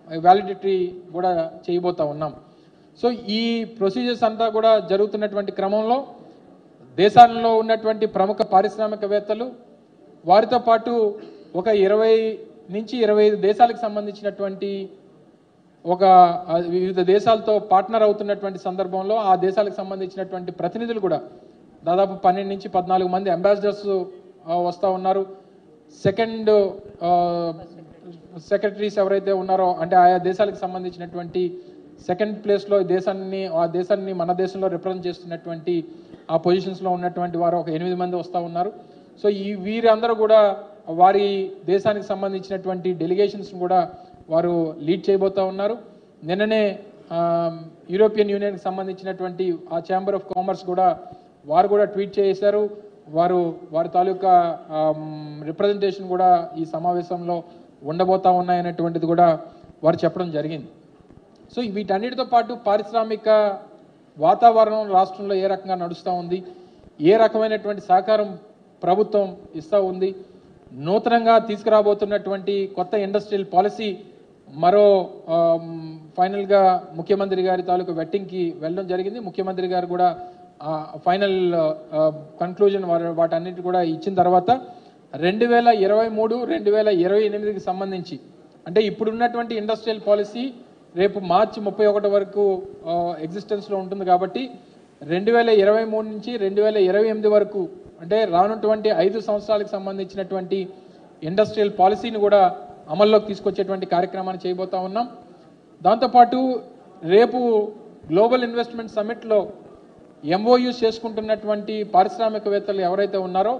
validity కూడా చేయబోతా ఉన్నాం సో ఈ ప్రొసీజర్స్ అంతా కూడా జరుగుతున్నటువంటి క్రమంలో దేశాల్లో ఉన్నటువంటి ప్రముఖ పారిశ్రామికవేత్తలు వారితో పాటు ఒక ఇరవై నుంచి ఇరవై ఐదు దేశాలకు సంబంధించినటువంటి ఒక ఆ, వివిధ దేశాలతో పార్ట్నర్ అవుతున్నటువంటి సందర్భంలో ఆ దేశాలకు సంబంధించినటువంటి ప్రతినిధులు కూడా దాదాపు పన్నెండు నుంచి పద్నాలుగు మంది అంబాసిడర్స్ వస్తూ ఉన్నారు సెకండ్ సెక్రటరీస్ ఎవరైతే ఉన్నారో అంటే ఆయా దేశాలకు సంబంధించినటువంటి సెకండ్ ప్లేస్లో దేశాన్ని ఆ దేశాన్ని మన దేశంలో రిప్రజెంట్ చేస్తున్నటువంటి ఆ పొజిషన్స్లో ఉన్నటువంటి వారు ఒక ఎనిమిది మంది వస్తూ ఉన్నారు సో ఈ వీరందరూ కూడా వారి దేశానికి సంబంధించినటువంటి డెలిగేషన్స్ కూడా వారు లీడ్ చేయబోతా ఉన్నారు నిన్ననే ఆ, యూరోపియన్ యూనియన్కి సంబంధించినటువంటి ఆ ఛాంబర్ ఆఫ్ కామర్స్ కూడా వారు కూడా ట్వీట్ చేశారు వారు వారి తాలూకా రిప్రజెంటేషన్ కూడా ఈ సమావేశంలో ఉండబోతా ఉన్నాయనేటువంటిది కూడా వారు చెప్పడం జరిగింది సో వీటన్నిటితో పాటు పారిశ్రామిక వాతావరణం రాష్ట్రంలో ఏ రకంగా నడుస్తూ ఉంది ఏ రకమైనటువంటి సహకారం ప్రభుత్వం ఇస్తూ ఉంది నూతనంగా తీసుకురాబోతున్నటువంటి కొత్త ఇండస్ట్రియల్ పాలసీ మరో ఆమ్, ఫైనల్గా ముఖ్యమంత్రి గారి తాలూకు వెట్టింగ్కి వెళ్ళడం జరిగింది ముఖ్యమంత్రి గారు కూడా ఆ, ఫైనల్ ఆ, కన్క్లూజన్ వారి వాటన్నిటి కూడా ఇచ్చిన తర్వాత రెండు వేల ఇరవై మూడు రెండు వేల ఇరవై ఎనిమిదికి సంబంధించి అంటే ఇప్పుడున్నటువంటి ఇండస్ట్రియల్ పాలసీ రేపు మార్చి ముప్పై ఒకటి వరకు ఎగ్జిస్టెన్స్లో ఉంటుంది కాబట్టి రెండు వేల ఇరవై మూడు నుంచి రెండు వేల ఇరవై ఎనిమిది వరకు అంటే రానున్నటువంటి ఐదు సంవత్సరాలకు సంబంధించినటువంటి ఇండస్ట్రియల్ పాలసీని కూడా అమల్లోకి తీసుకొచ్చేటువంటి కార్యక్రమాన్ని చేయబోతా ఉన్నాం దాంతోపాటు రేపు గ్లోబల్ ఇన్వెస్ట్మెంట్ సమిట్లో ఎంఓయూస్ చేసుకుంటున్నటువంటి పారిశ్రామికవేత్తలు ఎవరైతే ఉన్నారో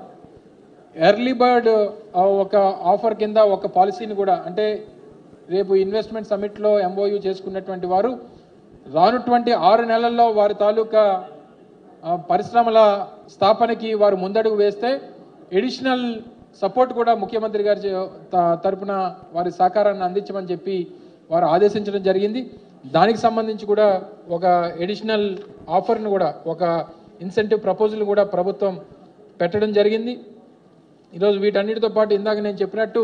ఎర్లీ బర్డ్ ఆ, ఒక ఆఫర్ కింద ఒక పాలసీని కూడా అంటే రేపు ఇన్వెస్ట్మెంట్ సమిట్లో ఎంఓయూ చేసుకున్నటువంటి వారు రానుటువంటి ఆరు నెలల్లో వారి తాలూకా ఆ, పరిశ్రమల స్థాపనకి వారు ముందడుగు వేస్తే ఎడిషనల్ సపోర్ట్ కూడా ముఖ్యమంత్రి గారి చే- త- తరపున వారి సహకారాన్ని అందించమని చెప్పి వారు ఆదేశించడం జరిగింది దానికి సంబంధించి కూడా ఒక ఎడిషనల్ ఆఫర్ను కూడా ఒక ఇన్సెంటివ్ ప్రపోజల్ కూడా ప్రభుత్వం పెట్టడం జరిగింది ఈరోజు వీటన్నిటితో పాటు ఇందాక నేను చెప్పినట్టు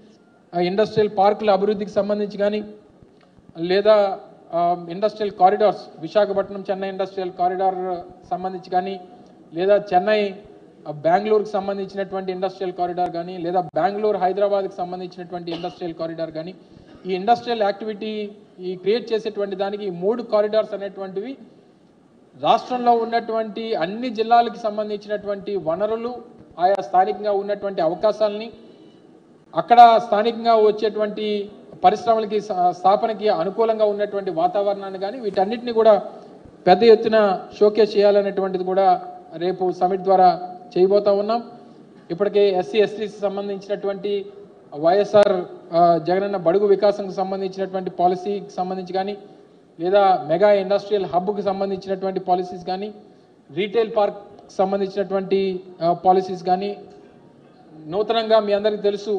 ఆ ఇండస్ట్రియల్ పార్కుల అభివృద్ధికి సంబంధించి కానీ లేదా ఆ, industrial corridors Visakhapatnam Chennai industrial corridor సంబంధించి కానీ లేదా చెన్నై ఆ, బెంగళూరుకి సంబంధించినటువంటి ఇండస్ట్రియల్ కారిడార్ కానీ లేదా బెంగళూరు హైదరాబాద్కి సంబంధించినటువంటి ఇండస్ట్రియల్ కారిడార్ కానీ ఈ ఇండస్ట్రియల్ యాక్టివిటీ ఈ క్రియేట్ చేసేటువంటి దానికి ఈ మూడు కారిడార్స్ అనేటువంటివి రాష్ట్రంలో ఉన్నటువంటి అన్ని జిల్లాలకు సంబంధించినటువంటి వనరులు ఆయా స్థానికంగా ఉన్నటువంటి అవకాశాలని అక్కడ స్థానికంగా వచ్చేటువంటి పరిశ్రమలకి స- స్థాపనకి అనుకూలంగా ఉన్నటువంటి వాతావరణాన్ని కానీ వీటన్నిటిని కూడా పెద్ద ఎత్తున షోకేస్ చేయాలనేటువంటిది కూడా రేపు సమిట్ ద్వారా చేయబోతా ఉన్నాం ఇప్పటికే ఎస్సీ ఎస్టీకి సంబంధించినటువంటి వైఎస్ఆర్ ఆ, జగనన్న బడుగు వికాసంకి సంబంధించినటువంటి పాలసీకి సంబంధించి కానీ లేదా మెగా ఇండస్ట్రియల్ హబ్కి సంబంధించినటువంటి పాలసీస్ కానీ రీటైల్ పార్క్ సంబంధించినటువంటి పాలసీస్ కానీ నూతనంగా మీ అందరికీ తెలుసు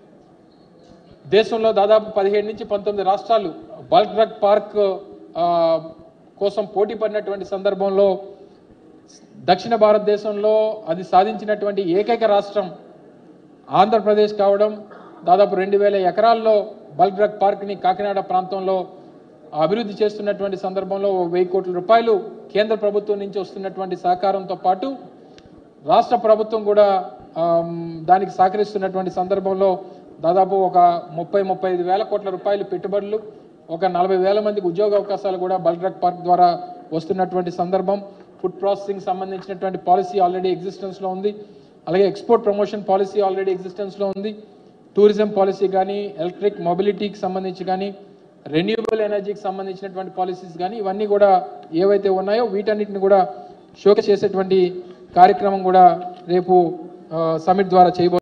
దేశంలో దాదాపు పదిహేడు నుంచి పంతొమ్మిది రాష్ట్రాలు బల్క్ డ్రగ్ పార్క్ ఆ, కోసం పోటీ పడినటువంటి సందర్భంలో దక్షిణ భారతదేశంలో అది సాధించినటువంటి ఏకైక రాష్ట్రం ఆంధ్రప్రదేశ్ కావడం దాదాపు రెండు వేల ఎకరాల్లో బల్క్ డ్రగ్ పార్క్ని కాకినాడ ప్రాంతంలో అభివృద్ధి చేస్తున్నటువంటి సందర్భంలో ఓ వెయ్యి కోట్ల రూపాయలు కేంద్ర ప్రభుత్వం నుంచి వస్తున్నటువంటి సహకారంతో పాటు రాష్ట్ర ప్రభుత్వం కూడా ఆమ్, దానికి సహకరిస్తున్నటువంటి సందర్భంలో దాదాపు ఒక ముప్పై ముప్పై ఐదు వేల కోట్ల రూపాయలు పెట్టుబడులు ఒక నలభై వేల మందికి ఉద్యోగ అవకాశాలు కూడా బల్క్ డ్రగ్ పార్క్ ద్వారా వస్తున్నటువంటి సందర్భం ఫుడ్ ప్రాసెసింగ్ సంబంధించినటువంటి పాలసీ ఆల్రెడీ ఎగ్జిస్టెన్స్లో ఉంది అలాగే ఎక్స్పోర్ట్ ప్రమోషన్ పాలసీ ఆల్రెడీ ఎగ్జిస్టెన్స్లో ఉంది టూరిజం పాలసీ కానీ ఎలక్ట్రిక్ మొబిలిటీకి సంబంధించి కానీ రెన్యూబుల్ ఎనర్జీకి సంబంధించినటువంటి పాలసీస్ కానీ ఇవన్నీ కూడా ఏవైతే ఉన్నాయో వీటన్నిటిని కూడా షోకేస్ చేసేటువంటి కార్యక్రమం కూడా రేపు సమిట్ ద్వారా చేయబో